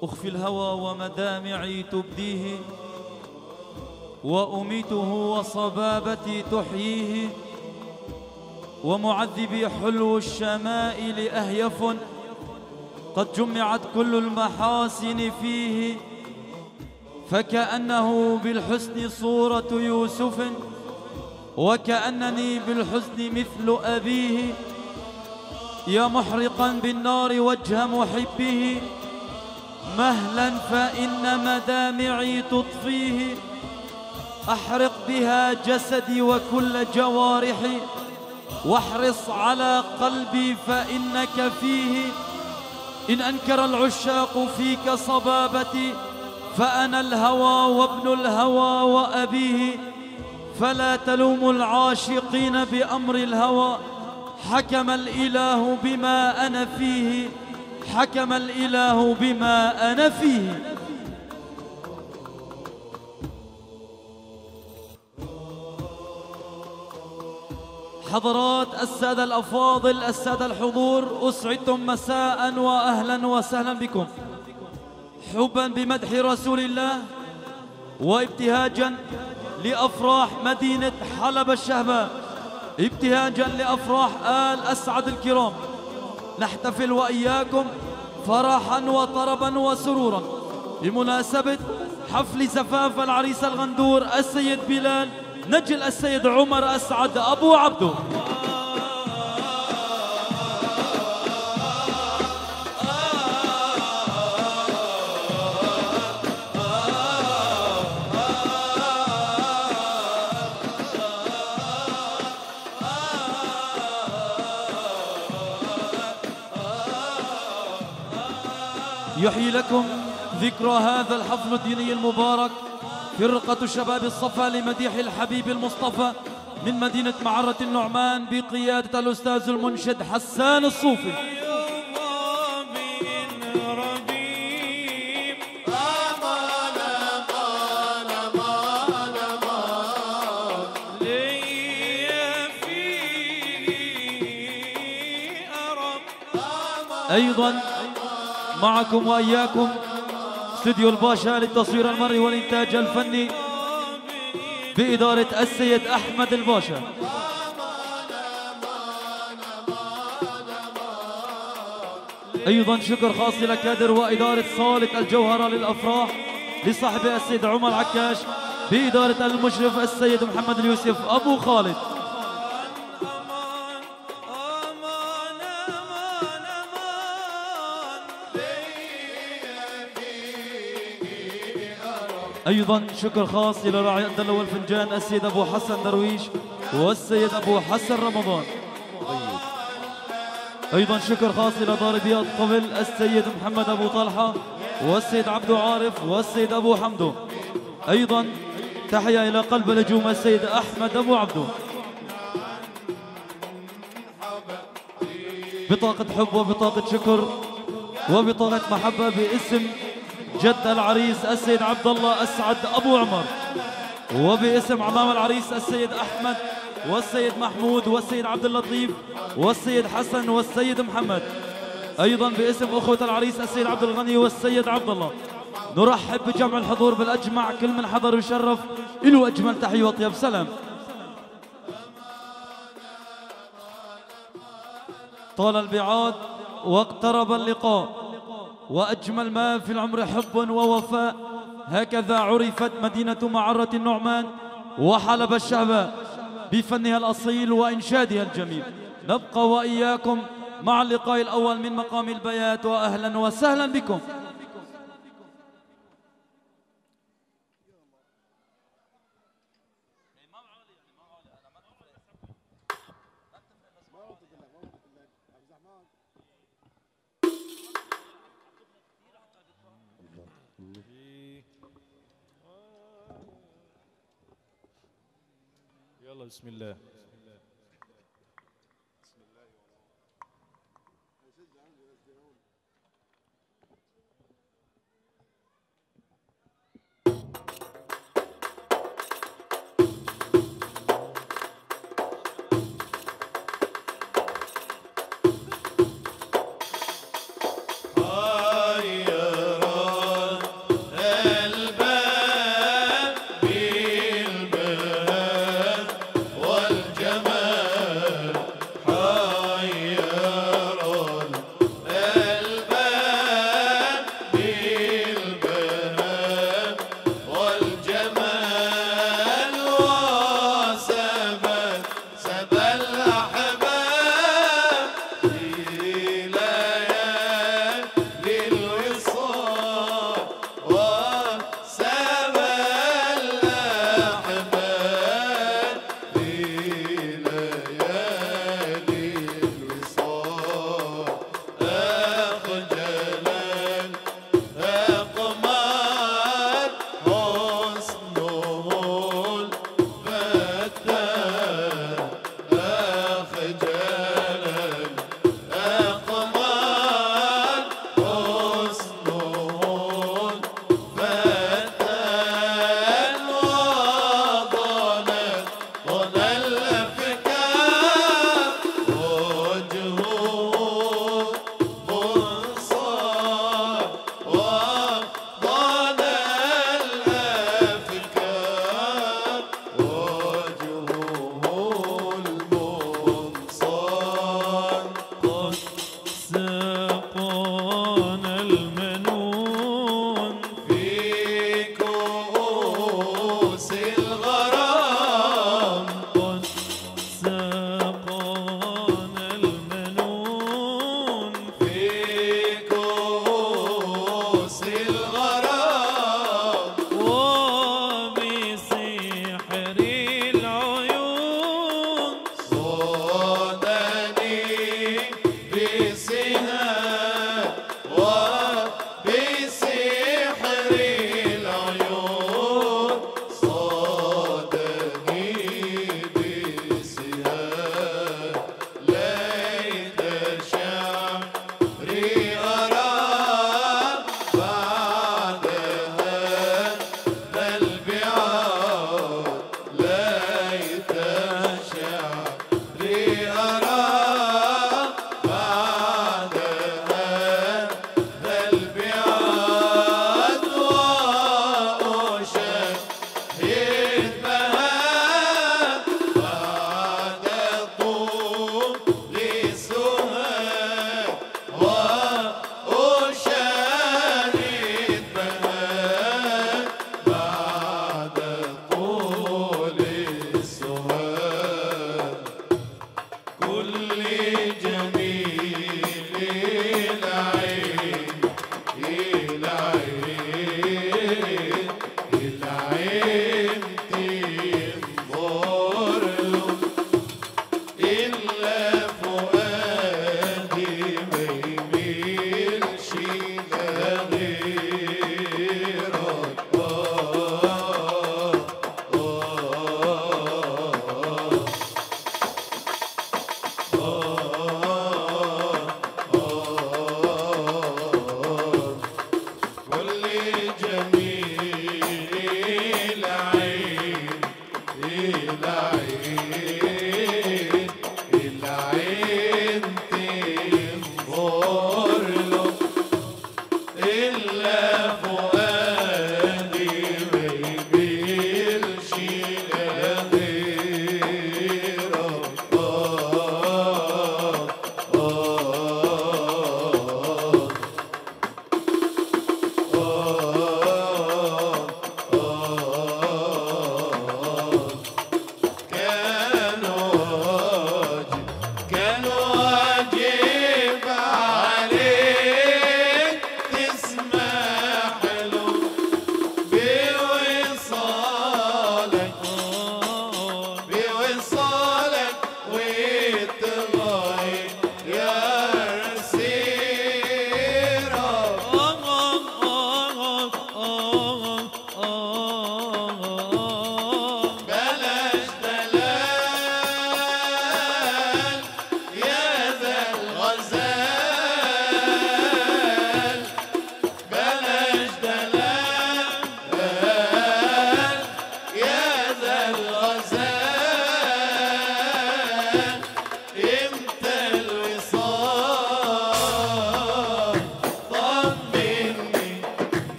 أخفي الهوى ومدامعي تبديه وأميته وصبابتي تحييه ومعذبي حلو الشمائل أهيف قد جمعت كل المحاسن فيه فكأنه بالحسن صورة يوسف وكأنني بالحزن مثل أبيه يا محرقا بالنار وجه محبه مهلا فإن مدامعي تطفيه أحرق بها جسدي وكل جوارحي واحرص على قلبي فإنك فيه إن أنكر العشاق فيك صبابتي فأنا الهوى وابن الهوى وأبيه فلا تلوموا العاشقين بأمر الهوى حكم الإله بما أنا فيه حكم الإله بما أنا فيه حضرات السادة الأفاضل السادة الحضور أسعدتم مساء وأهلا وسهلا بكم حبا بمدح رسول الله وابتهاجا لأفراح مدينة حلب الشهباء ابتهاجا لأفراح آل أسعد الكرام نحتفل وإياكم فرحا وطربا وسرورا بمناسبة حفل زفاف العريس الغندور السيد بلال نجل السيد عمر أسعد أبو عبدو يحيي لكم ذكرى هذا الحفل الديني المبارك فرقة شباب الصفا لمديح الحبيب المصطفى من مدينة معرة النعمان بقيادة الأستاذ المنشد حسان الصوفي أيضا معكم وإياكم استوديو الباشا للتصوير المرئي والإنتاج الفني بإدارة السيد أحمد الباشا أيضا شكر خاص لكادر وإدارة صالة الجوهرة للأفراح لصاحب السيد عمر عكاش بإدارة المشرف السيد محمد اليوسف أبو خالد أيضا شكر خاص إلى راعي الدلة والفنجان السيد أبو حسن درويش والسيد أبو حسن رمضان أيضا شكر خاص إلى ضاربي الطبل السيد محمد أبو طلحة والسيد عبدو عارف والسيد أبو حمدو أيضا تحية إلى قلب الهجوم السيد أحمد أبو عبدو بطاقة حب وبطاقة شكر وبطاقة محبة باسم جد العريس السيد عبد الله اسعد ابو عمر وباسم عمام العريس السيد احمد والسيد محمود والسيد عبد اللطيف والسيد حسن والسيد محمد ايضا باسم اخوه العريس السيد عبد الغني والسيد عبد الله نرحب بجمع الحضور بالاجمع كل من حضر وشرف له اجمل تحيه وطيب سلام طال البعاد واقترب اللقاء وأجمل ما في العمر حب ووفاء هكذا عرفت مدينة معرة النعمان وحلب الشهباء بفنها الأصيل وإنشادها الجميل نبقى وإياكم مع اللقاء الأول من مقام البيات وأهلا وسهلا بكم يلا بسم الله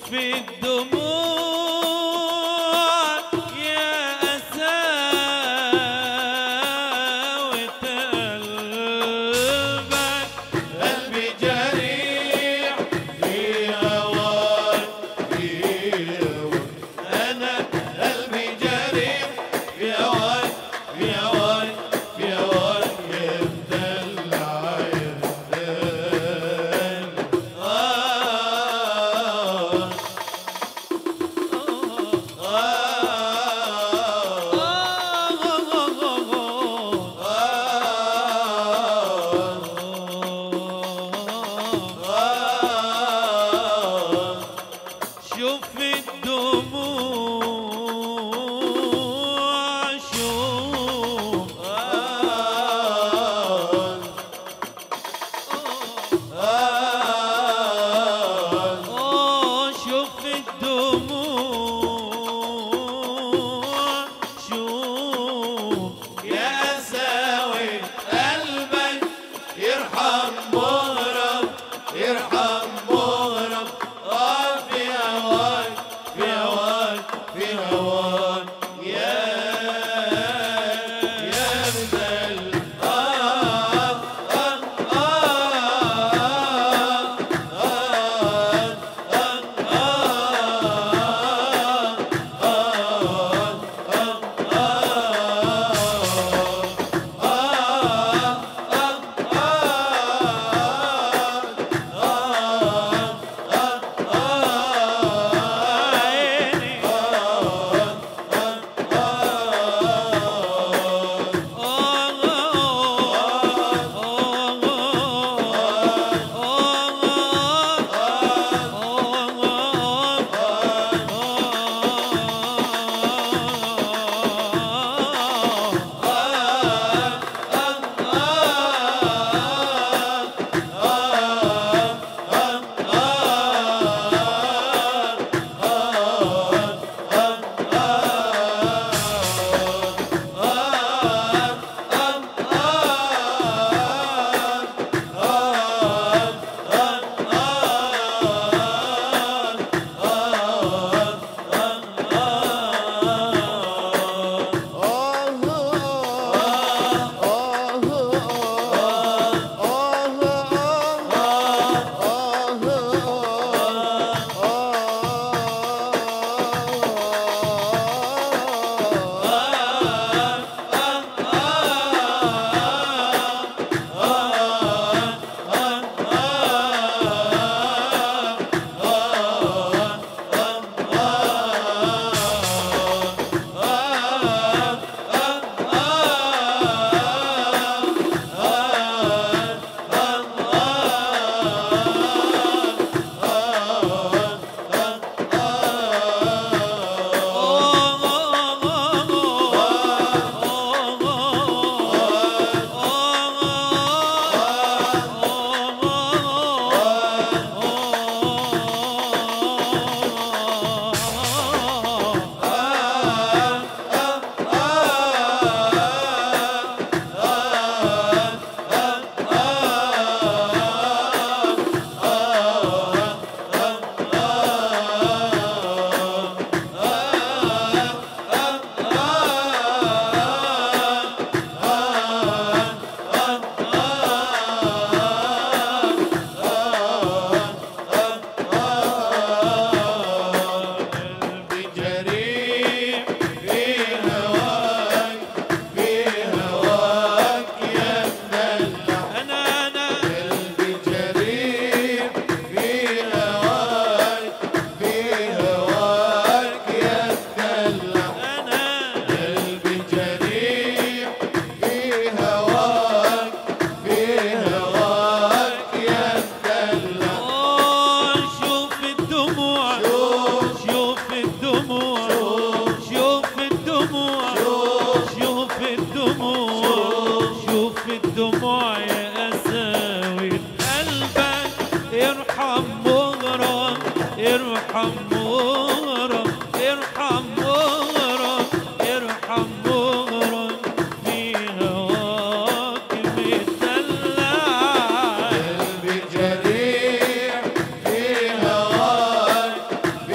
في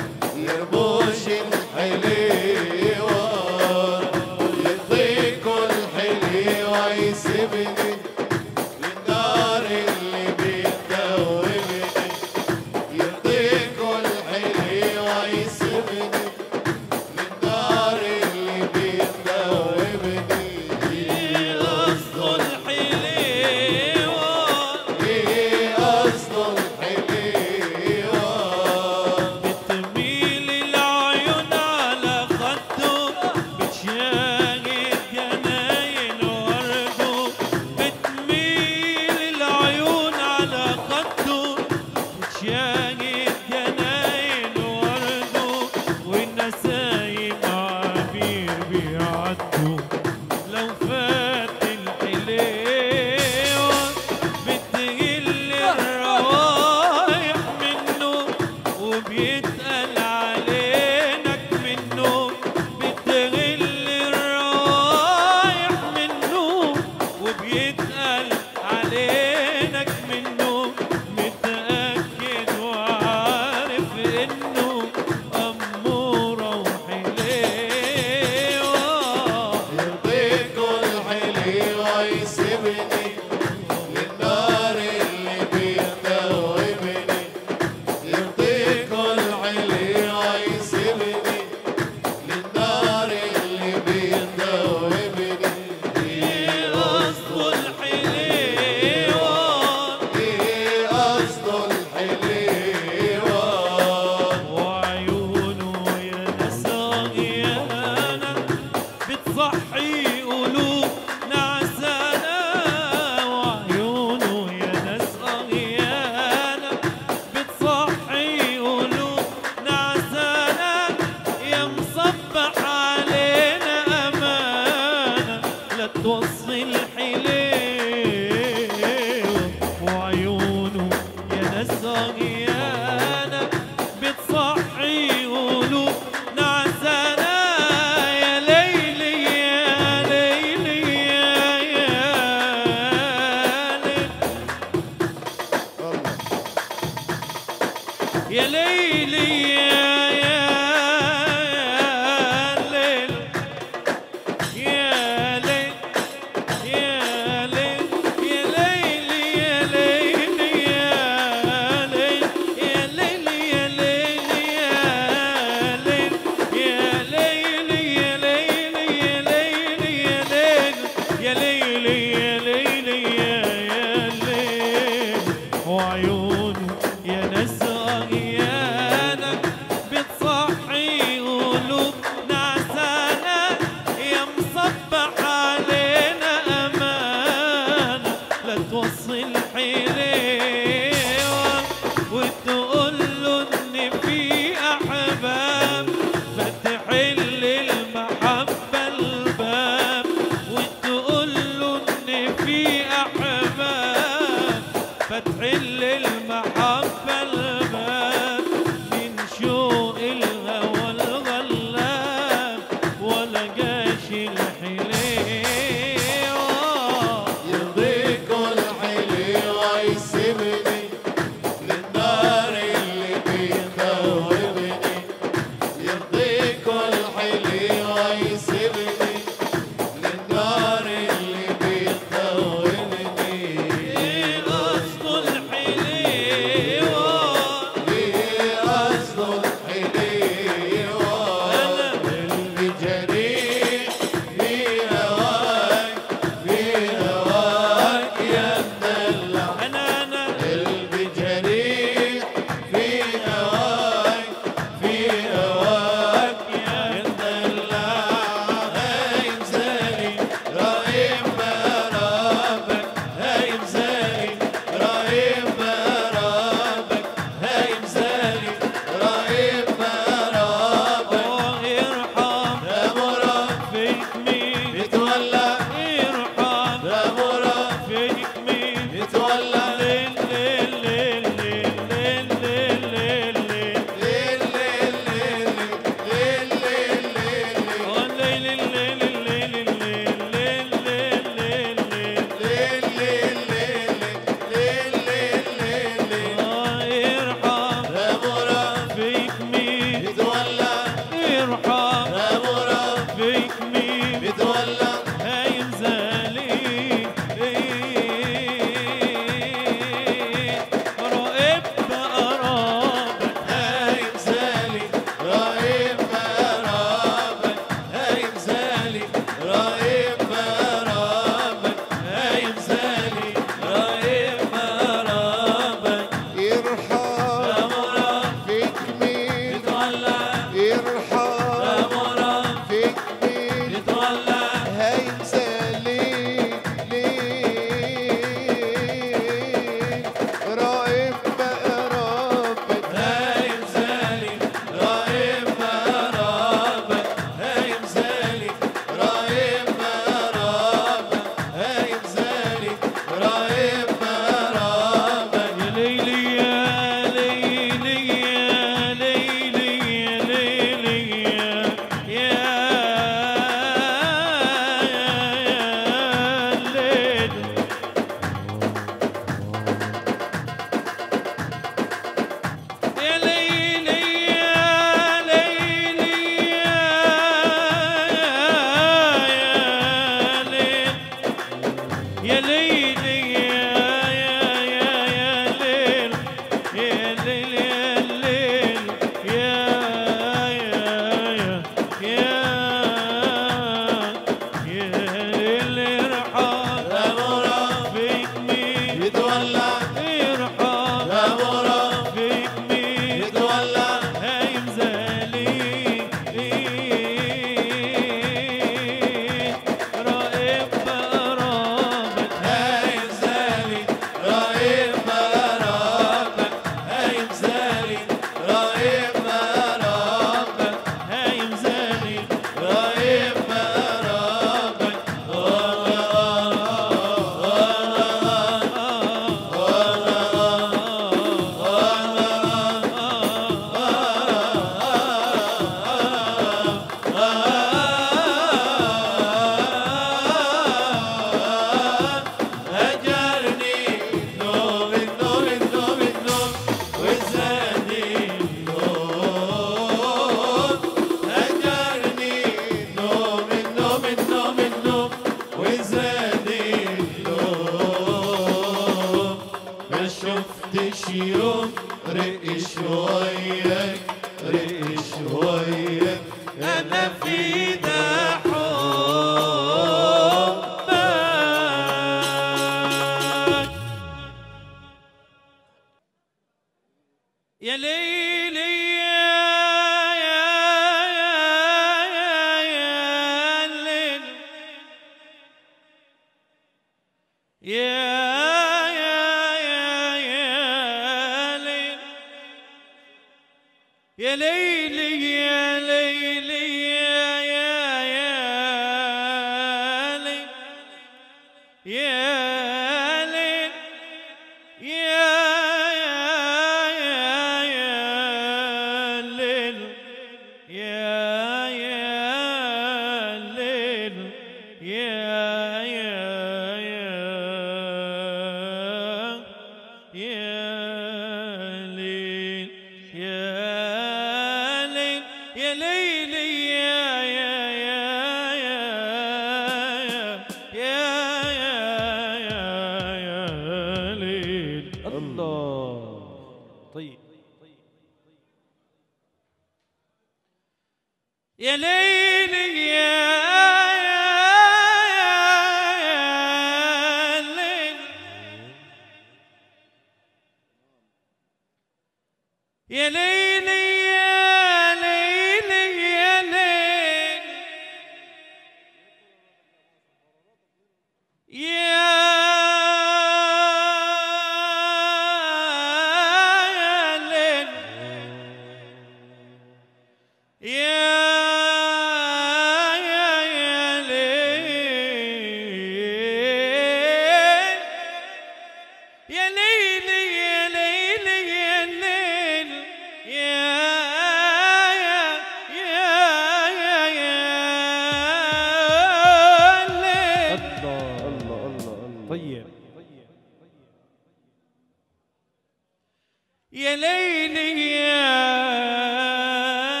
يا ليلي يا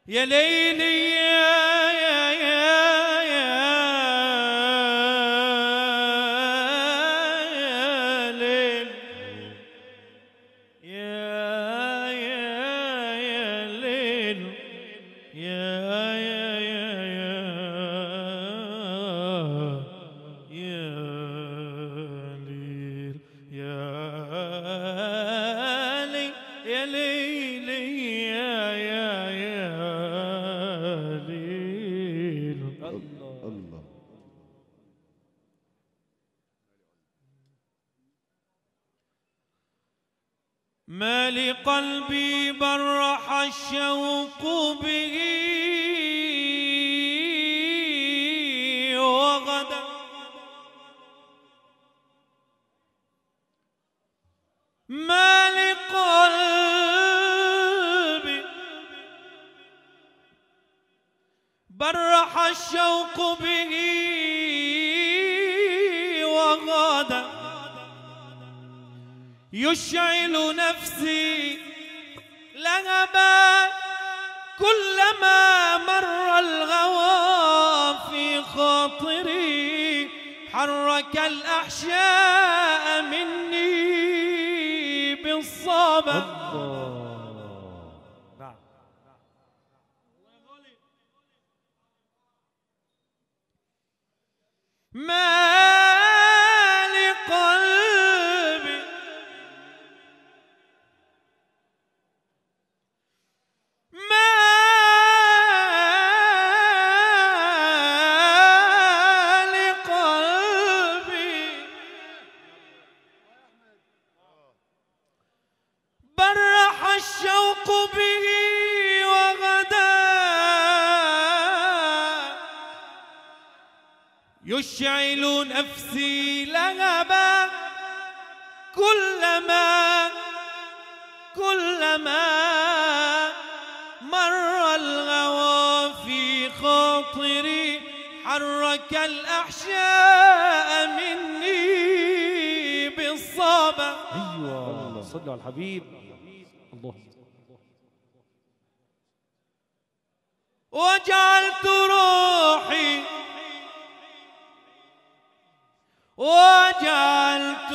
يا ليلي يا يا يا يا ليل يا يا يا ليل يا يا يا يا يا ليل يا ليل يا ليل يا يا يا ليل الله ما لقلبي برح الشوق به وغدا ما لقلبي برح الشوق به وغدا يشعل نفسي لهبا كلما مر الغوى في خاطري حرك الأحشاء مني بالصبا نعم ما لقلبي ما لقلبي برح الشوق به وغدا يشعل نفسي لهبا كلما كلما مر الغوى في خاطري حرك الأحشاء مني بالصبا ايوه صلوا على الحبيب الله وجعلت روحي وجعلت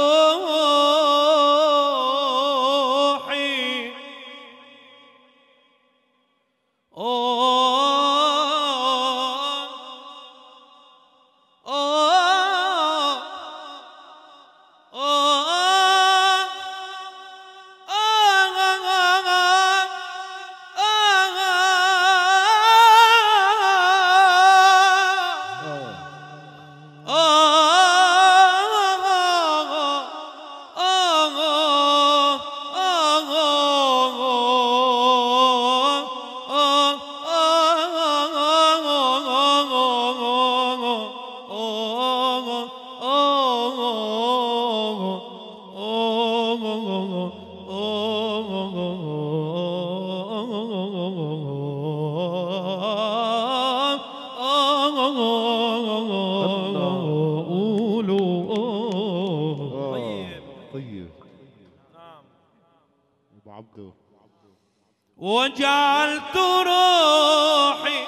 روحي آه آه طيب طيب ابو عبده وجعلت روحي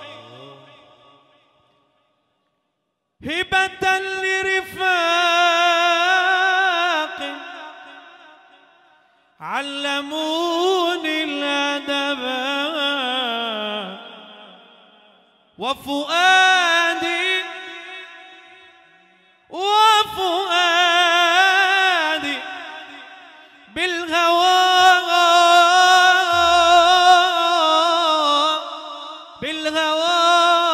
هبة لرفاق علموني الأدب وفؤادي وفؤادي بالهوى بالهوى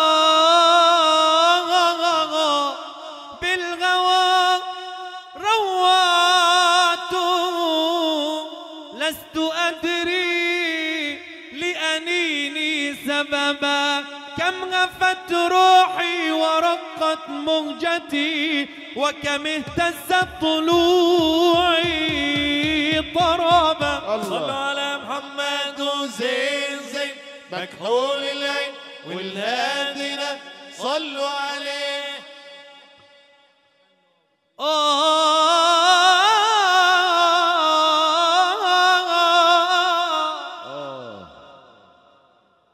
بالهوى رواته لست أدري لأنيني سببا كم غفت روحي ورقت مهجتي وكم اهتزت طلوعي طربا الله. صلوا على محمد وزين زين مكحول العين والهادنا صلوا عليه آه اه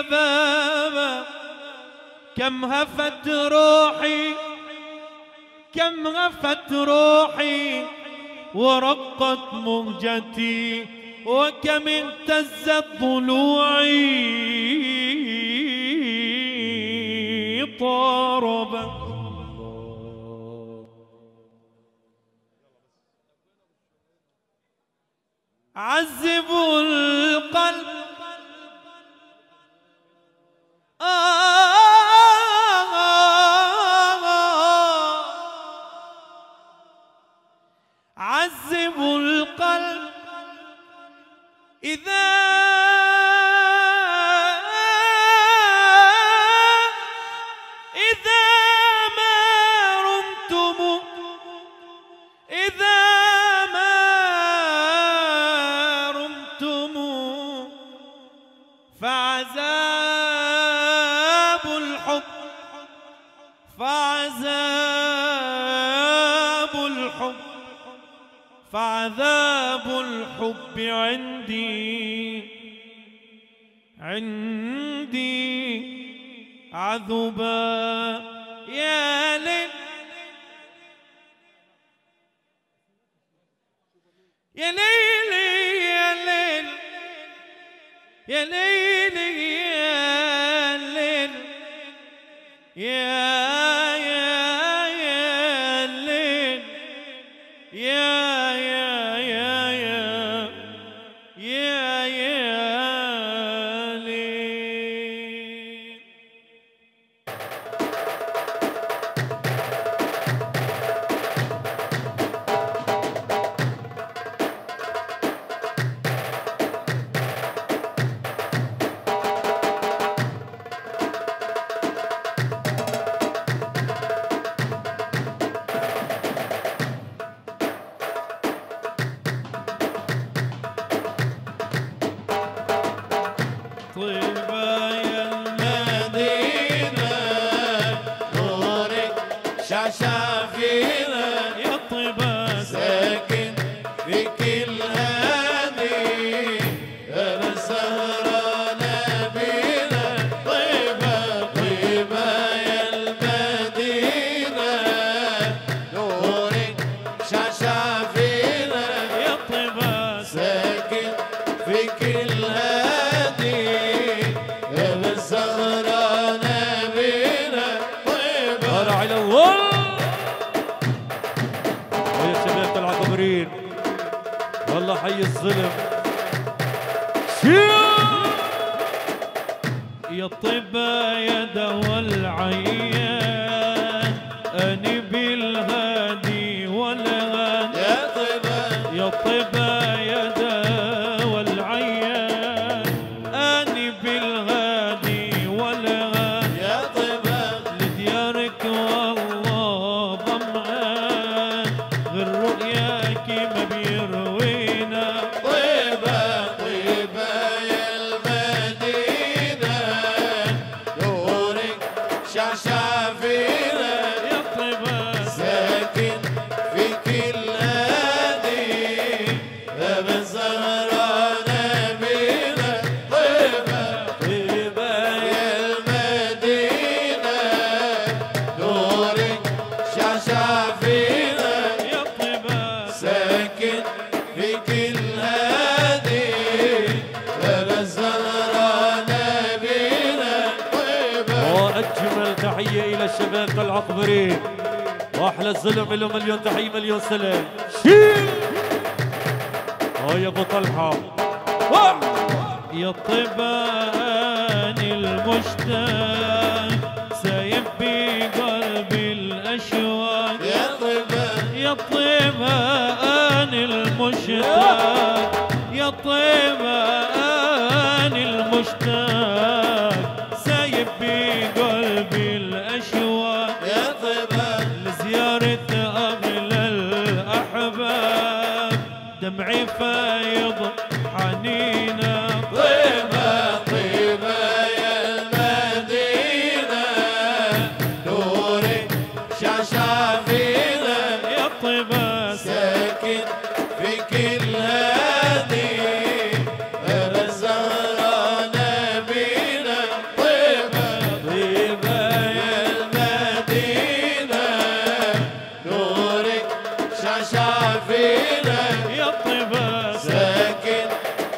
ذاب كم هفت روحي كم هفت روحي ورقت مهجتي وكم امتزت ضلوعي طاربت عذبوا القلب آه عذبوا القلب إذا إذا ما رمتم إذا ما رمتم فعذاب الحب فعذاب الحب فعذاب الحب عندي عندي عذبا يا ليل يا ليل يا ليل يا ليل يا ليل يا يا يا ليل يا يا يا يا يا يا ليل طيبة يا المدينة نورك شعشع فينا يا طيبة ساكن في كل هادي انا سهرانة بينا طيبة طيبة يا المدينة نورك شعشع فينا يا طيبة ساكن في كل هادي انا سهرانة بينا طيبة هذا على الاول ويا شباب العقبرين والله حي الظلم يا طيبة يا دوا العيان أني بالهادي والغان يا طيبة يا طيبة يا دوا العيان أني بالهادي والغان يا طيبة لديارك والله ظمآن غير رؤياك ما بيروينا طيبة طيبة يا المدينة نورك شعشع فينا يا طيبة ساكن في كل هادي يا من سهرانة بينا طيبة طيبة يا المدينة نورك شعشع فينا يا طيبة ساكن في كل هادي انا سهرانة بينا طيبة واجمل تحيه الى الشباب العقبرين واحلى الظلم له مليون تحيه مليون سلام شيل اه يا ابو طلحه واه. يا طيبان المشتاق سايب بقلبي الأشواق يا طيبة يا طيبان المشتاق يا طيبان المشتاق سايب بقلبي الأشواق يا طيبة لزيارة أغلى الأحباب دمعي فايض حنينا طيبة طيبة يا المدينة نورك شعشع فينا يا طيبة ساكن في كل هادي انا سهرانة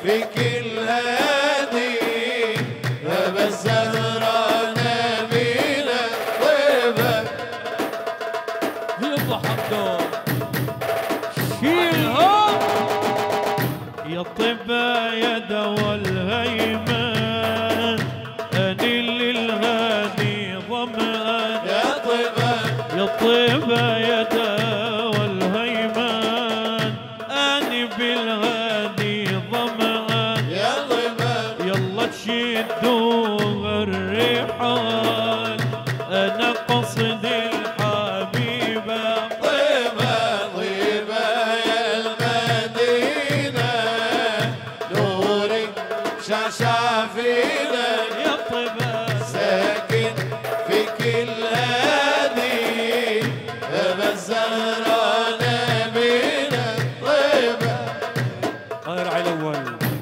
في كل هادي أبا الزهرة نبيلة طيبة يلا حمدو شيلها يا طيبة يا دوا الهيمان أني للغادي ظمآن يا طيبة يا طيبة يا دوا الهيمان أني بالغادي ظمآن يا طيبة يلا تشدوا الرحال أنا قصدي الحبيبة طيبة طيبة يا المدينة نورك شعشع فينا يا طيبة ساكن في كل هادي أبا الزهرة نبينا طيبة طاير على الأول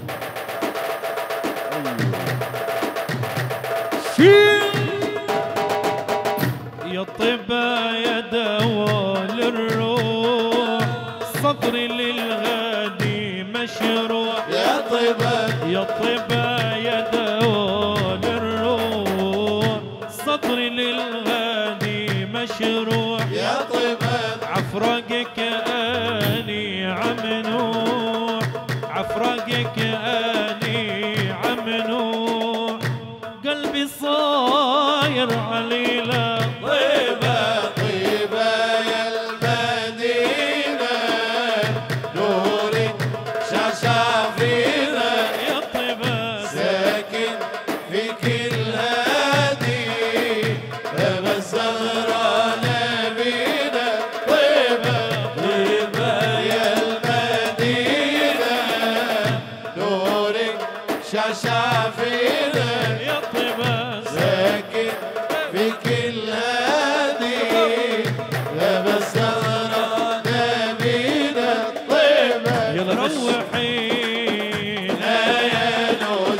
يا طيبة يا دوا للروح صدري للغادي مشروع يا طيبة يا طيبة يا دوا للروح صدري للغادي مشروع يا طيبة عفرقك اني عم نوح عفرقك اني عم نوح قلبي صاير عليلة طيبة طيبة يا المدينة نورك شعشع فينا يا طيبة ساكن في كل هادي أبا الزهرة نبينا طيبة طيبة يا المدينة نورك شعشع فينا يا طيبة ساكن في كل هادي أبا الزهرة نبينا طيبة يلا روحين يا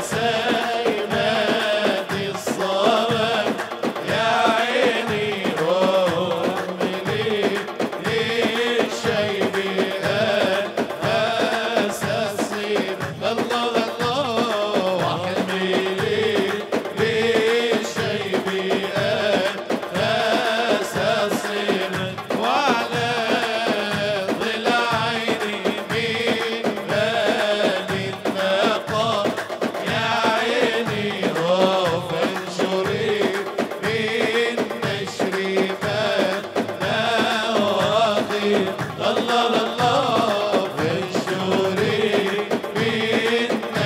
نسيمات الصبا يا عيني أحملي للشيب أساسي الله الله واحملي للشيب أساسي وعلى ضلعيني من بني النقا يا عيني روف انشري من نشري ما نواخي الله الله انشري من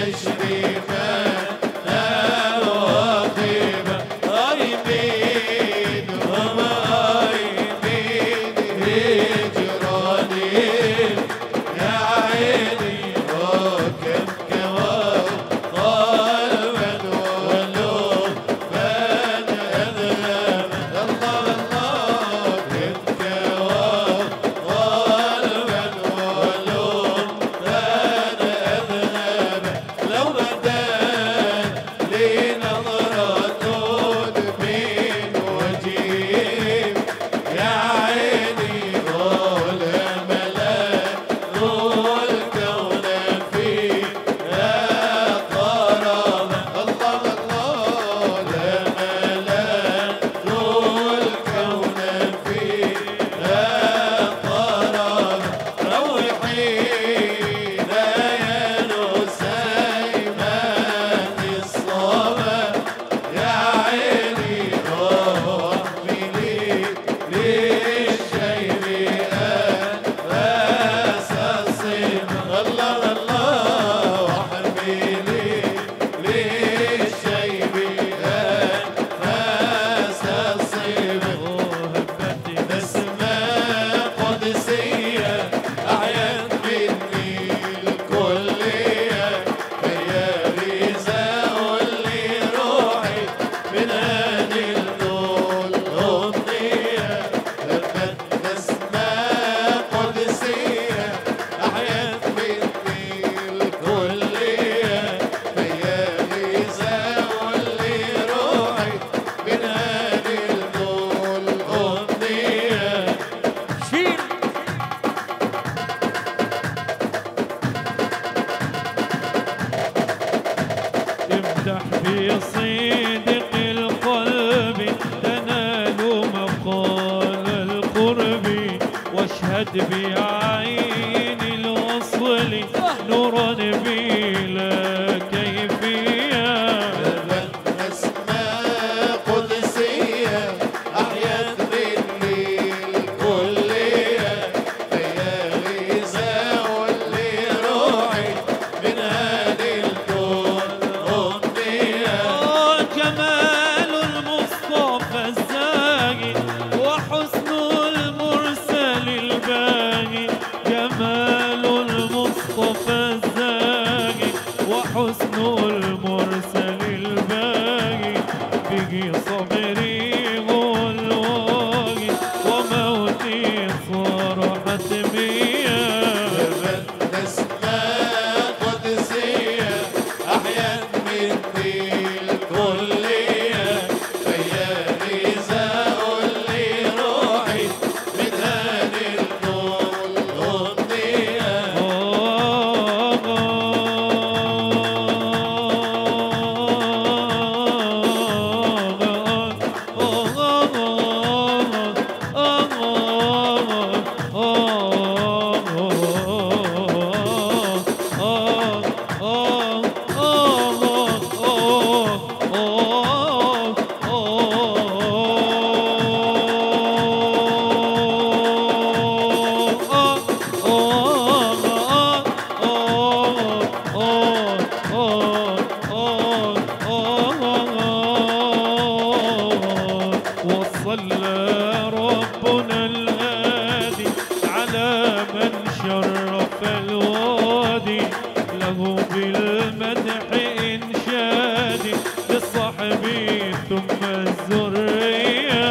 بصدق القلب تنال مقال القرب واشهد بعين الوصل نورا بلا كيفيه أسماء قدسية أحيت مني الكلية فيا غذاء لروحي من هذه الكون أمنية جمال المصطفى الزاهي وحسن المرسل الباهي جمال المصطفى الزاهي وحسن المرسل الباهي به صبري والواهي وموتي صار حتميا أسماء قدسية أحيت مني الكلية فيا غذاء لروحي من هذه الكون أمنية وصلى ربنا الهادي على من شرف الوادي له بالمدح إنشادي للصحب ثم الذرية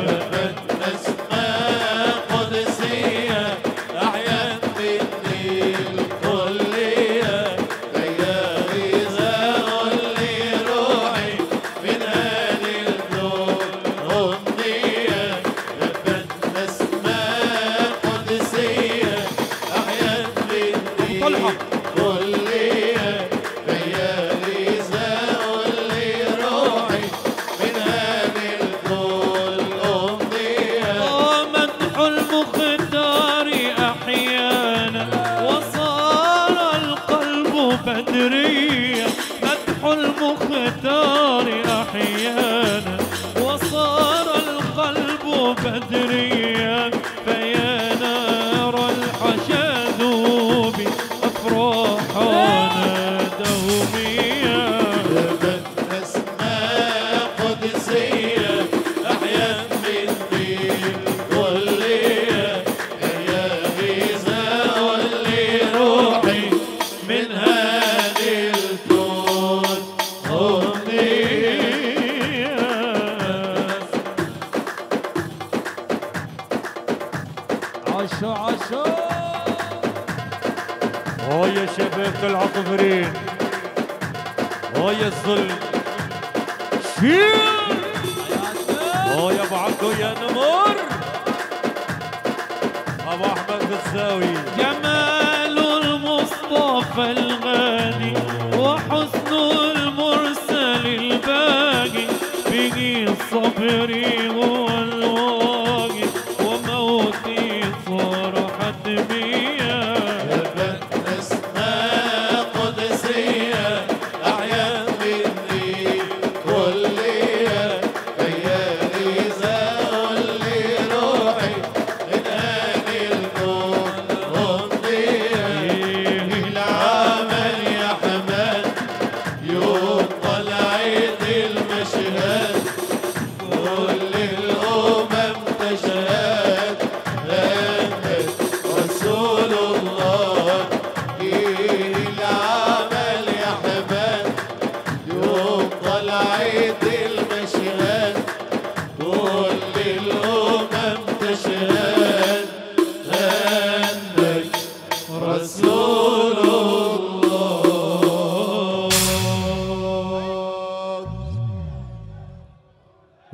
أسماء قدسية أحيت مني الكلية فيا غذاء لروحي من هذه الكون أمنية أسماء قدسية أحيت مني طلحة. الكلية فيا غذاء لروحي من هذه الكون أمنية ومدح المختار أحيانا وصار القلب بدريا مدح المختار أحيانا وصار القلب بدريا فيا نار الحشا ذوبي أفراحنا دوميا أسماء قدسية أحيت مني الكلية يا غذاء لروحي من هذه الكون أمنية عشا عشا هو يا شباب العطفرين هو يا الظلم شيل هو يا ابو عبدو يا نمر ابو احمد الزاوي جمال المصطفى الغالي وحسن المرسل الباقي به صبري والواقي وموتي صار حتميا أسماء قدسية أحيت مني كلية فيا غذاء لروحي من هذه الكون أمنية العمل يا حماد يوم طلعت المشهد كل الأمم تشهد أنت رسول الله إيه العمل يا حماد يوم طلعت المشهد كل الأمم تشهد